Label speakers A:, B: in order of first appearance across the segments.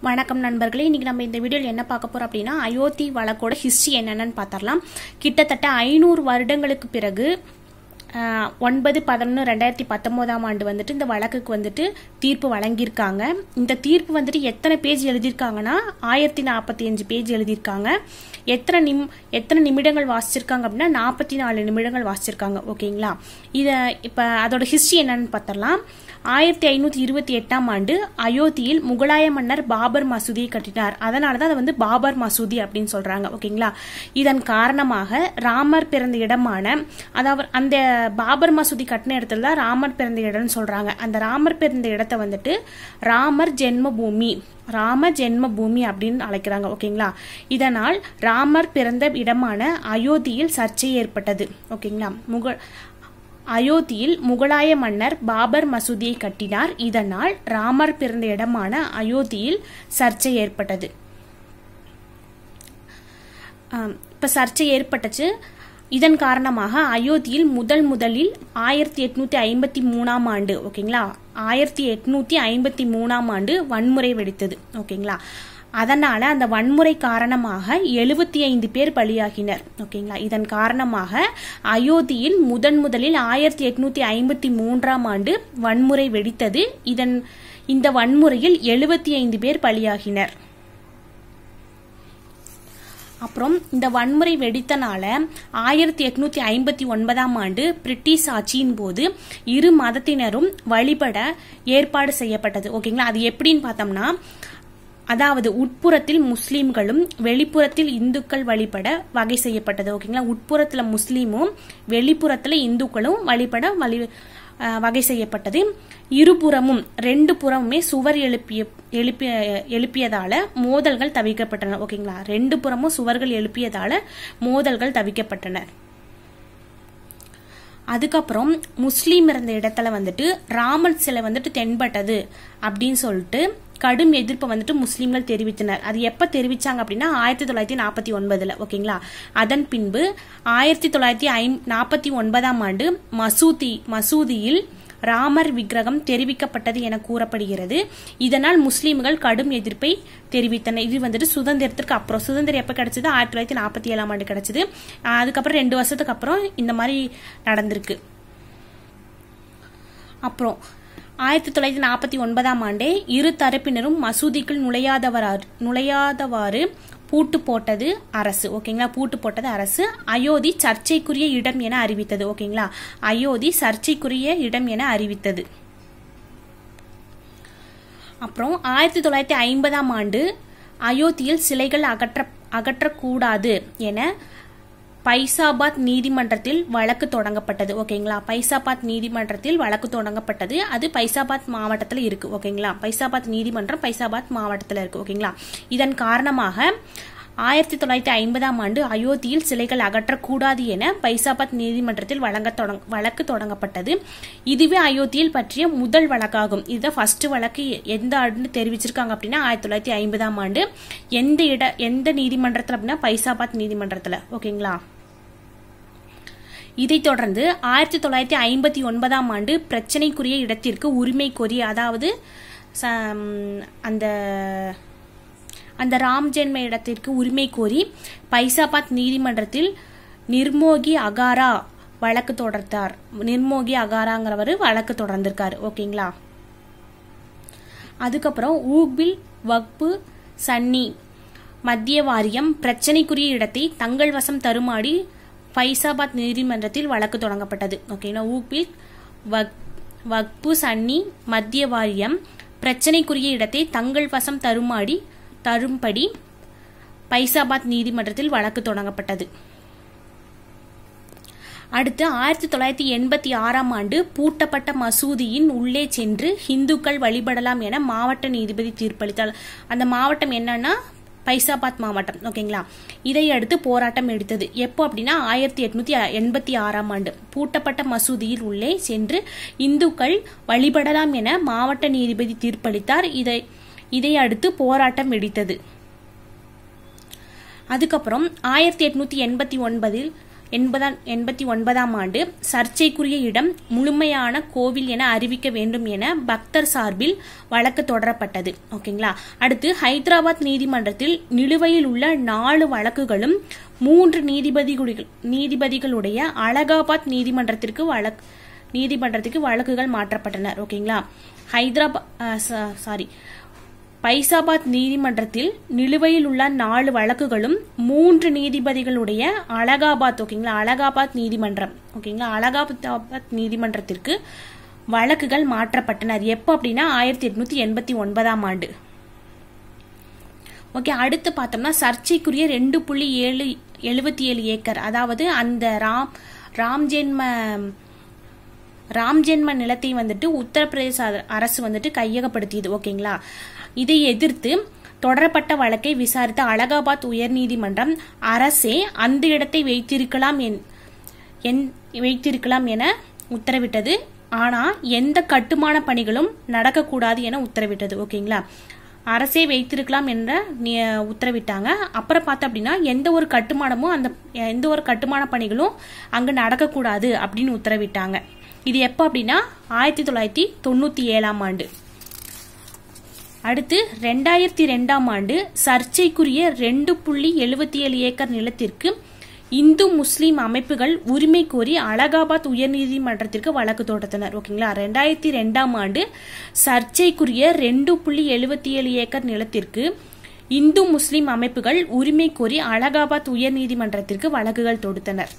A: வணக்கம் நண்பர்களே இன்னைக்கு நம்ம இந்த வீடியோவில் என்ன பார்க்க போறோம் அப்படின்னா அயோத்தி வழக்கோட ஹிஸ்டரி என்னென்னு பார்த்தரலாம் கிட்டத்தட்ட ஐநூறு வருடங்களுக்கு பிறகு ஆஹ், ஒன்பது பதினொன்று ரெண்டாயிரத்தி பத்தொம்போதாம் ஆண்டு வந்துட்டு இந்த வழக்குக்கு வந்துட்டு தீர்ப்பு வழங்கியிருக்காங்க இந்த தீர்ப்பு வந்துட்டு எத்தனை பேஜ் எழுதியிருக்காங்கன்னா ஆயிரத்தி நாற்பத்தி அஞ்சு பேஜ் எழுதியிருக்காங்க எத்தனை நிம் எத்தனை நிமிடங்கள் வாசிச்சிருக்காங்க அப்படின்னா நாற்பத்தி நாலு நிமிடங்கள் வாசிச்சிருக்காங்க ஓகேங்களா இதை இப்போ அதோட ஹிஸ்டரி என்னன்னு பார்த்தரலாம் ஆயிரத்தி ஐநூற்றி இருபத்தி எட்டாம் ஆண்டு அயோத்தியில் முகலாய மன்னர் பாபர் மசூதியை கட்டினார் அதனால தான் அதை வந்து பாபர் மசூதி அப்படின்னு சொல்றாங்க ஓகேங்களா இதன் காரணமாக ராமர் பிறந்த இடமான அதாவது அந்த பாபர் மசூதி கட்டின இடத்துல தான் ராமர் பிறந்த இடம்னு சொல்றாங்க அந்த ராமர் பிறந்த இடத்த வந்துட்டு ராமர் ஜென்ம பூமி ராம ஜென்ம பூமி அப்படின்னு அழைக்கிறாங்க ஓகேங்களா இதனால் ராமர் பிறந்த இடமான அயோத்தியில் சர்ச்சை ஏற்பட்டது ஓகேங்களா முக அயோத்தியில் முகலாய மன்னர் பாபர் மசூதியை கட்டினார் இதனால் ராமர் பிறந்த இடமான அயோத்தியில் சர்ச்சை ஏற்பட்டது ஆம், இப்ப சர்ச்சை ஏற்பட்டுச்சு இதன் காரணமாக அயோத்தியில் முதல் முதலில் ஆயிரத்தி எட்நூத்தி ஐம்பத்தி மூணாம் ஆண்டு ஓகேங்களா ஆயிரத்தி எட்நூத்தி ஐம்பத்தி மூணாம் ஆண்டு வன்முறை வெடித்தது ஓகேங்களா அதனால அந்த வன்முறை காரணமாக எழுபத்தி ஐந்து பேர் பலியாகினர் ஓகேங்களா இதன் காரணமாக அயோத்தியில் முதன் முதலில் ஆயிரத்தி எட்நூத்தி ஐம்பத்தி மூன்றாம் ஆண்டு வன்முறை வெடித்தது இதன் இந்த வன்முறையில் எழுபத்தி ஐந்து பேர் பலியாகினர் அப்புறம் இந்த வன்முறை வெடித்தனால ஆயிரத்தி எட்நூத்தி ஐம்பத்தி ஒன்பதாம் ஆண்டு பிரிட்டிஷ் ஆட்சியின் போது இரு மதத்தினரும் வழிபட ஏற்பாடு செய்யப்பட்டது ஓகேங்களா அது எப்படின்னு பார்த்தோம்னா அதாவது உட்புறத்தில் முஸ்லீம்களும் வெளிப்புறத்தில் இந்துக்கள் வழிபட வகை செய்யப்பட்டது ஓகேங்களா உட்புறத்துல முஸ்லீமும் வெளிப்புறத்துல இந்துக்களும் வழிபட வழி அஹ், வகை செய்யப்பட்டது இருபுறமும் ரெண்டு புறமுமே சுவர் எழுப்பிய எழுப்பிய எழுப்பியதால மோதல்கள் தவிர்க்கப்பட்டன ஓகேங்களா ரெண்டு புறமும் சுவர்கள் எழுப்பியதால மோதல்கள் தவிர்க்கப்பட்டன அதுக்கப்புறம் முஸ்லீம் இருந்த இடத்துல வந்துட்டு ராமர் சிலை வந்துட்டு தென்பட்டது அப்படின்னு சொல்லிட்டு கடும் எதிர்ப்பை வந்துட்டு முஸ்லீம்கள் தெரிவித்தனர் அது எப்ப தெரிவிச்சாங்க அப்படின்னா ஆயிரத்தி தொள்ளாயிரத்தி நாற்பத்தி ஒன்பதுல ஓகேங்களா அதன் பின்பு ஆயிரத்தி தொள்ளாயிரத்தி ஐம் நாற்பத்தி ஒன்பதாம் ஆண்டு மசூதி மசூதியில் ராமர் விக்கிரகம் தெரிவிக்கப்பட்டது என கூறப்படுகிறது இதனால் முஸ்லீம்கள் கடும் எதிர்ப்பை தெரிவித்தனர் இது வந்துட்டு சுதந்திரத்திற்கு அப்புறம் சுதந்திரம் எப்ப கிடைச்சது ஆயிரத்தி தொள்ளாயிரத்தி நாற்பத்தி ஏழாம் ஆண்டு கிடைச்சது ஆஹ் அதுக்கப்புறம் ரெண்டு வருஷத்துக்கு அப்புறம் இந்த மாதிரி நடந்திருக்கு அப்புறம் ஆயிரத்தி தொள்ளாயிரத்தி நாற்பத்தி ஒன்பதாம் ஆண்டே இரு தரப்பினரும் மசூதிக்குள் நுழையாதவராறு நுழையாதவாறு பூட்டு போட்டது அரசு ஓகேங்களா பூட்டு போட்டது அரசு அயோத்தி சர்ச்சைக்குரிய இடம் என அறிவித்தது ஓகேங்களா அயோத்தி சர்ச்சைக்குரிய இடம் என அறிவித்தது அப்புறம் ஆயிரத்தி தொள்ளாயிரத்தி ஐம்பதாம் ஆண்டு அயோத்தியில் சிலைகள் அகற்ற அகற்றக்கூடாது என பைசாபாத் நீதிமன்றத்தில் வழக்கு தொடங்கப்பட்டது ஓகேங்களா பைசாபாத் நீதிமன்றத்தில் வழக்கு தொடங்கப்பட்டது அது பைசாபாத் மாவட்டத்தில் இருக்கு ஓகேங்களா பைசாபாத் நீதிமன்றம் பைசாபாத் மாவட்டத்தில் இருக்கு ஓகேங்களா இதன் காரணமாக ஆயிரத்தி தொள்ளாயிரத்தி ஐம்பதாம் ஆண்டு அயோத்தியில் சிலைகள் அகற்றக்கூடாது என பைசாபாத் நீதிமன்றத்தில் வழங்க தொடங்க வழக்கு தொடங்கப்பட்டது இதுவே அயோத்தியில் பற்றிய முதல் வழக்காகும் இதுதான் ஃபர்ஸ்ட் வழக்கு எந்த ஆண்டுன்னு தெரிவிச்சிருக்காங்க அப்படின்னா ஆயிரத்தி தொள்ளாயிரத்தி ஐம்பதாம் ஆண்டு எந்த இட எந்த நீதிமன்றத்தில் அப்படின்னா பைசாபாத் நீதிமன்றத்தில் ஓகேங்களா இதைத் தொடர்ந்து ஆயிரத்தி தொள்ளாயிரத்தி ஐம்பத்தி ஒன்பதாம் ஆண்டு பிரச்சனைக்குரிய இடத்திற்கு உரிமை கோரி அதாவது ச- அந்த அந்த ராம் ஜென்ம இடத்திற்கு உரிமை கோரி பைசாபாத் நீதிமன்றத்தில் நிர்மோகி அகாரா வழக்கு தொடர்ந்தார் நிர்மோகி அகாராங்கிறவர் வழக்கு தொடர்ந்திருக்காரு ஓகேங்களா அதுக்கப்புறம் ஊபில் வக்பு சன்னி மத்திய வாரியம் பிரச்சனைக்குரிய இடத்தை தங்கள் வசம் தருமாடி ஃபைசாபாத் நீதிமன்றத்தில் வழக்கு தொடங்கப்பட்டது ஓகேங்களா ஊபில் வக் வக்பு சன்னி மத்திய வாரியம் பிரச்சனைக்குரிய இடத்தை தங்கள் வசம் தருமாடி தரும்படி பைசாபாத் நீதிமன்றத்தில் வழக்கு தொடங்கப்பட்டது அடுத்து ஆயிரத்தி தொள்ளாயிரத்தி எண்பத்தி ஆறாம் ஆண்டு பூட்டப்பட்ட மசூதியின் உள்ளே சென்று இந்துக்கள் வழிபடலாம் என மாவட்ட நீதிபதி தீர்ப்பளித்தார் அந்த மாவட்டம் என்னன்னா பைசாபாத் மாவட்டம் ஓகேங்களா இதை அடுத்து போராட்டம் எடுத்தது எப்போ அப்படின்னா ஆயிரத்தி எட்நூத்தி எண்பத்தி ஆறாம் ஆண்டு பூட்டப்பட்ட மசூதியில் உள்ளே சென்று இந்துக்கள் வழிபடலாம் என மாவட்ட நீதிபதி தீர்ப்பளித்தார் இதை இதை அடுத்து போராட்டம் வெடித்தது அதுக்கப்புறம் ஆயிரத்தி எட்நூத்தி எண்பத்தி ஒன்பதில் எண்பதாம் எண்பத்தி ஒன்பதாம் ஆண்டு சர்ச்சைக்குரிய இடம் முழுமையான கோவில் என அறிவிக்க வேண்டும் என பக்தர் சார்பில் வழக்கு தொடரப்பட்டது ஓகேங்களா அடுத்து ஹைதராபாத் நீதிமன்றத்தில் நிலுவையில் உள்ள நாலு வழக்குகளும் மூன்று நீதிபதிகள் நீதிபதிகளுடைய அலகாபாத் நீதிமன்றத்திற்கு வழக்கு நீதிமன்றத்துக்கு வழக்குகள் மாற்றப்பட்டன ஓகேங்களா ஹைதராபாத் சாரி பைசாபாத் நீதிமன்றத்தில் நிலுவையில் உள்ள நாலு வழக்குகளும் மூன்று நீதிபதிகளுடைய அலகாபாத் ஓகேங்களா அலகாபாத் நீதிமன்றம் ஓகேங்களா அலகாபாத் நீதிமன்றத்திற்கு வழக்குகள் மாற்றப்பட்டனர் எப்போ அப்படின்னா ஆயிரத்தி எட்நூத்தி எண்பத்தி ஒன்பதாம் ஆண்டு ஓகே அடுத்து பார்த்தோம்னா சர்ச்சைக்குரிய ரெண்டு புள்ளி ஏழு எழுபத்தி ஏழு ஏக்கர் அதாவது அந்த ராம் ராம் ஜென்ம ராம் ஜென்ம நிலத்தை வந்துட்டு உத்தரப்பிரதேச அரசு வந்துட்டு கையகப்படுத்தியது ஓகேங்களா இதை எதிர்த்து தொடரப்பட்ட வழக்கை விசாரித்த அலகாபாத் உயர்நீதிமன்றம் அரசே அந்த இடத்தை வைத்திருக்கலாம் என் வைத்திருக்கலாம் என உத்தரவிட்டது ஆனா எந்த கட்டுமான பணிகளும் நடக்கக்கூடாது என உத்தரவிட்டது ஓகேங்களா அரசே வைத்திருக்கலாம் என்ற உத்தரவிட்டாங்க அப்புறம் பார்த்தோம் அப்படின்னா எந்த ஒரு கட்டுமானமும் அந்த எந்த ஒரு கட்டுமான பணிகளும் அங்க நடக்கக்கூடாது அப்படின்னு உத்தரவிட்டாங்க இது எப்போ அப்படின்னா ஆயிரத்தி தொள்ளாயிரத்தி தொண்ணூத்தி ஏழாம் ஆண்டு அடுத்து ரெண்டாயிரத்தி ரெண்டாம் ஆண்டு சர்ச்சைக்குரிய ரெண்டு புள்ளி எழுபத்தி ஏழு ஏக்கர் நிலத்திற்கு இந்து முஸ்லீம் அமைப்புகள் உரிமை கோரி அலகாபாத் உயர்நீதிமன்றத்திற்கு வழக்கு தொடுத்தனர் ஓகேங்களா ரெண்டாயிரத்தி ரெண்டாம் ஆண்டு சர்ச்சைக்குரிய ரெண்டு புள்ளி எழுபத்தி ஏழு ஏக்கர் நிலத்திற்கு இந்து முஸ்லீம் அமைப்புகள் உரிமை கோரி அலகாபாத் உயர்நீதிமன்றத்திற்கு வழக்குகள் தொடுத்தனர்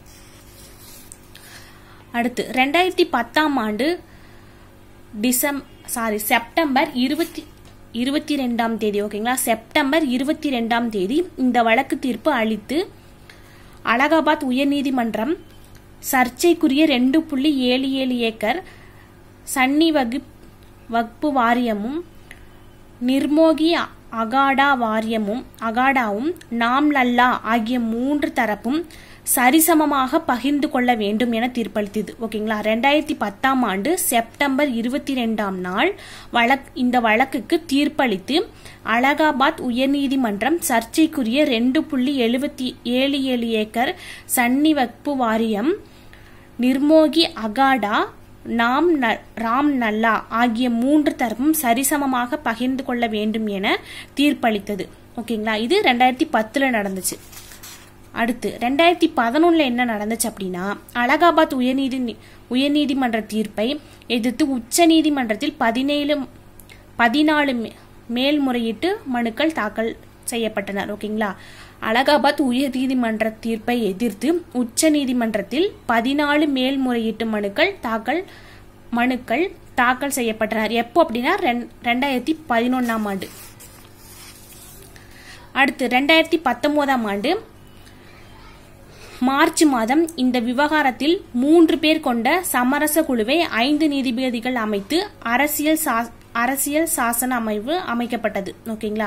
A: அடுத்து ரெண்டாயிரத்தி பத்தாம் ஆண்டு டிசம் சாரி செப்டம்பர் இருபத்தி இருபத்தி ரெண்டாம் தேதி ஓகேங்களா செப்டம்பர் இருபத்தி ரெண்டாம் தேதி இந்த வழக்கு தீர்ப்பு அளித்து அலகாபாத் உயர்நீதிமன்றம் சர்ச்சைக்குரிய ரெண்டு புள்ளி ஏழு ஏழு ஏக்கர் சன்னி வகுப் வக்பு வாரியமும் நிர்மோகி அகாடா வாரியமும் அகாடாவும் நாம் லல்லா ஆகிய மூன்று தரப்பும் சரிசமமாக பகிர்ந்து கொள்ள வேண்டும் என தீர்ப்பளித்தது ஓகேங்களா ரெண்டாயிரத்தி பத்தாம் ஆண்டு செப்டம்பர் இருபத்தி ரெண்டாம் நாள் வழக் இந்த வழக்குக்கு தீர்ப்பளித்து அலகாபாத் உயர்நீதிமன்றம் சர்ச்சைக்குரிய ரெண்டு புள்ளி எழுபத்தி ஏழு ஏழு ஏக்கர் சன்னி வக்பு வாரியம் நிர்மோகி அகாடா நாம் ராம் நல்லா ஆகிய மூன்று தரப்பும் சரிசமமாக பகிர்ந்து கொள்ள வேண்டும் என தீர்ப்பளித்தது ஓகேங்களா இது ரெண்டாயிரத்தி பத்துல நடந்துச்சு அடுத்து ரெண்டாயிரத்தி பதினொன்னுல என்ன நடந்துச்சு அப்படின்னா அலகாபாத் உயர்நீதி உயர்நீதிமன்ற தீர்ப்பை எதிர்த்து உச்ச நீதிமன்றத்தில் பதினேழு பதினாலு மேல்முறையீட்டு மனுக்கள் தாக்கல் செய்யப்பட்டனர் ஓகேங்களா அலகாபாத் உயர்நீதிமன்ற தீர்ப்பை எதிர்த்து உச்ச நீதிமன்றத்தில் பதினாலு மேல்முறையீட்டு மனுக்கள் தாக்கல் மனுக்கள் தாக்கல் செய்யப்பட்டனர் எப்போ அப்படின்னா ரெண்டாயிரத்தி பதினொன்னாம் ஆண்டு அடுத்து ரெண்டாயிரத்தி பத்தொன்பதாம் ஆண்டு மார்ச் மாதம் இந்த விவகாரத்தில் மூன்று பேர் கொண்ட சமரச குழுவை ஐந்து நீதிபதிகள் அமைத்து அரசியல் அரசியல் சாசன அமைவு அமைக்கப்பட்டது ஓகேங்களா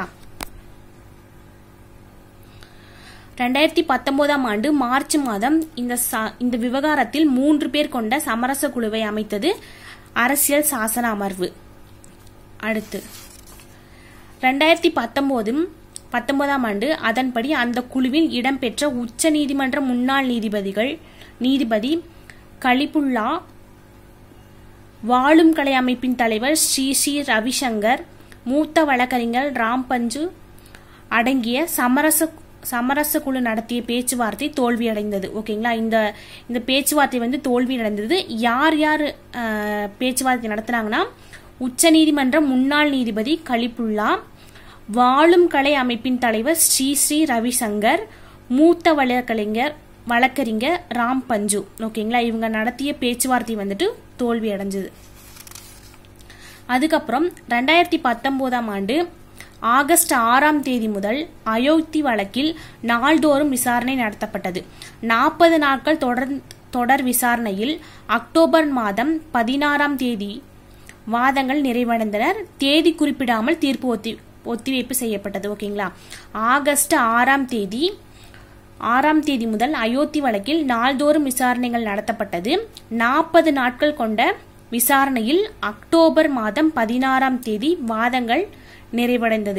A: ரெண்டாயிரத்தி பத்தொன்பதாம் ஆண்டு மார்ச் மாதம் இந்த இந்த விவகாரத்தில் மூன்று பேர் கொண்ட சமரச குழுவை அமைத்தது அரசியல் சாசன அமர்வு அடுத்து ரெண்டாயிரத்தி பத்தொன்பதும் பத்தொன்பதாம் ஆண்டு அதன்படி அந்த குழுவில் இடம்பெற்ற உச்ச நீதிமன்ற முன்னாள் நீதிபதிகள் நீதிபதி கலிபுல்லா வாழும் கலை அமைப்பின் தலைவர் ஸ்ரீ ஸ்ரீ ரவிசங்கர் மூத்த வழக்கறிஞர் ராம் பஞ்சு அடங்கிய சமரச சமரச குழு நடத்திய பேச்சுவார்த்தை தோல்வியடைந்தது ஓகேங்களா இந்த இந்த பேச்சுவார்த்தை வந்து தோல்வி அடைந்தது யார் யார் பேச்சுவார்த்தை நடத்தினாங்கன்னா உச்ச நீதிமன்ற முன்னாள் நீதிபதி கலிபுல்லா வாழும் கலை அமைப்பின் தலைவர் ஸ்ரீ ஸ்ரீ ரவிசங்கர் மூத்த வழக்கறிஞர் வழக்கறிஞர் ராம் பஞ்சு ஓகேங்களா இவங்க நடத்திய பேச்சுவார்த்தை வந்துட்டு தோல்வி அடைஞ்சது அதுக்கப்புறம் ரெண்டாயிரத்தி பத்தொன்பதாம் ஆண்டு ஆகஸ்ட் ஆறாம் தேதி முதல் அயோத்தி வழக்கில் நாள்தோறும் விசாரணை நடத்தப்பட்டது நாற்பது நாட்கள் தொடர் தொடர் விசாரணையில் அக்டோபர் மாதம் பதினாறாம் தேதி வாதங்கள் நிறைவடைந்தனர் தேதி குறிப்பிடாமல் தீர்ப்பு ஒத்தி ஒத்திவைப்பு செய்யப்பட்டது ஓகேங்களா ஆகஸ்ட் ஆறாம் தேதி ஆறாம் தேதி முதல் அயோத்தி வழக்கில் நாள்தோறும் விசாரணைகள் நடத்தப்பட்டது நாற்பது நாட்கள் கொண்ட விசாரணையில் அக்டோபர் மாதம் பதினாறாம் தேதி வாதங்கள் நிறைவடைந்தது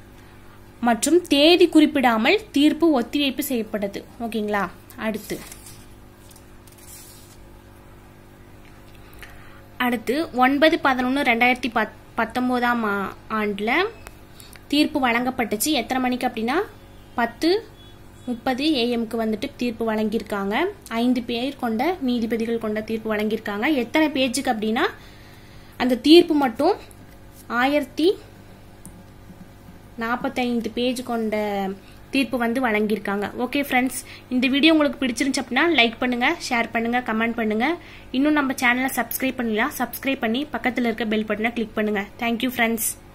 A: மற்றும் தேதி குறிப்பிடாமல் தீர்ப்பு ஒத்திவைப்பு செய்யப்பட்டது ஓகேங்களா அடுத்து அடுத்து ஒன்பது பதினொன்று ரெண்டாயிரத்தி பத் பத்தொம்போதாம் ஆண்டில் தீர்ப்பு வழங்கப்பட்டுச்சு எத்தனை மணிக்கு அப்படின்னா பத்து முப்பது ஏஎம்க்கு வந்துட்டு தீர்ப்பு வழங்கியிருக்காங்க ஐந்து பேர் கொண்ட நீதிபதிகள் கொண்ட தீர்ப்பு வழங்கியிருக்காங்க எத்தனை பேஜுக்கு அப்படின்னா அந்த தீர்ப்பு மட்டும் ஆயிரத்தி நாற்பத்தைந்து பேஜ் கொண்ட தீர்ப்பு வந்து வழங்கியிருக்காங்க ஓகே ஃப்ரெண்ட்ஸ் இந்த வீடியோ உங்களுக்கு பிடிச்சிருந்துச்சு அப்படின்னா லைக் பண்ணுங்க ஷேர் பண்ணுங்க கமெண்ட் பண்ணுங்க இன்னும் நம்ம சேனலை சப்ஸ்கிரைப் பண்ணலாம் சப்ஸ்கிரைப் பண்ணி பக்கத்தில் இருக்க பெல் பட்டனை கிளிக் பண்ணுங்க தேங்க்யூ ஃப்ரெண்ட்ஸ்